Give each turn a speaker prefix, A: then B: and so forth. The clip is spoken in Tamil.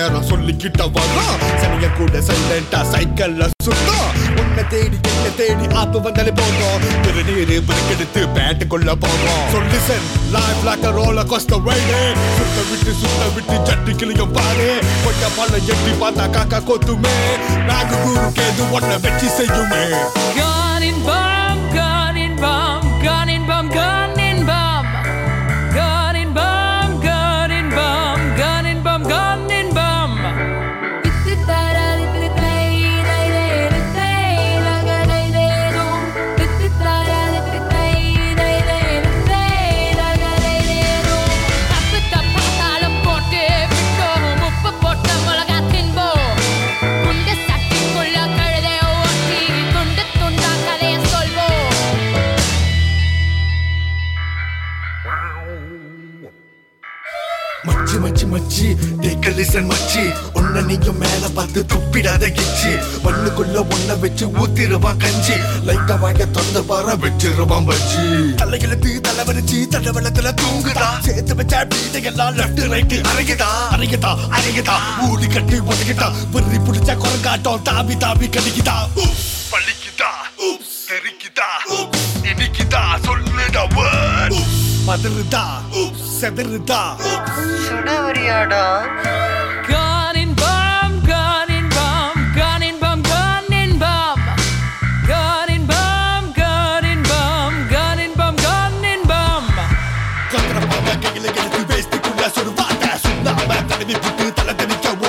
A: நேரம் சொல்லிக்கிட்ட வரோம் சனிய கூட சைலண்டா சைக்கிள்ல சுத்தம் உன்னை தேடி என்ன தேடி ஆப்பு வந்தாலே போதும் திருநீரு பிரிக்கெடுத்து பேட்டுக்குள்ள போவோம் சொல்லி சென் லைஃப் லைக் ரோல கோஸ்ட ரைடு சுத்த விட்டு சுத்த விட்டு ஜட்டி கிளியும் பாரு கொஞ்சம் பல எட்டி பார்த்தா காக்கா கொத்துமே நாகு குரு கேது ஒன்ன வெற்றி செய்யுமே
B: Gun in bomb, gun in bomb, gun in bomb, gun in bomb. Gun in bomb, gun in bomb, gun in bomb, gun in bomb. தப்பித்த பாத்தாளம் போட்டு விட்டோம் உப்பு போட்ட மிளகா தின்போம் குண்டு சட்டிக்குள்ள கழுதைய ஓட்டி துண்டு துண்டா கதைய சொல்வோம்
A: மச்சி மச்சி மச்சி டேக் லிசன் மச்சி உன்ன நீங்க மேல பார்த்து துப்பிடாத கிச்சி மண்ணுக்குள்ள ஒன்ன வச்சு ஊத்திருவான் கஞ்சி லைட்டா வாங்க தொந்த பார வச்சிருவான் பச்சி தலையெழுத்து தலைவரிச்சு தடவளத்துல தூங்குதா சேர்த்து வச்ச பீடையெல்லாம் லெஃப்ட் ரைட் அரைக்குதா அரைக்குதா அரைக்குதா ஊடி கட்டி உதகிட்டா வெறி பிடிச்ச குரங்காட்டம் தாவி தாவி கடிக்குதா உப்ஸ், பழிக்குதா உப்ஸ், தெரிக்குதா உப்ஸ், இனிக்குதா சொல்லுடா word. உப்ஸ், பதறுதா உப்ஸ், செதறுதா
C: சுடவரியாடா
B: Gun in bomb, gun in bomb, gun in bomb, gun in bomb. Gun in bomb, gun in bomb, gun in bomb, gun in bomb.
A: கொத்தர பாப்பா கையில எடுத்து வேஸ்டிக்குள்ள சுடுவாட்ட சுண்ணாம தடவி புட்டு தலை தெளிக்க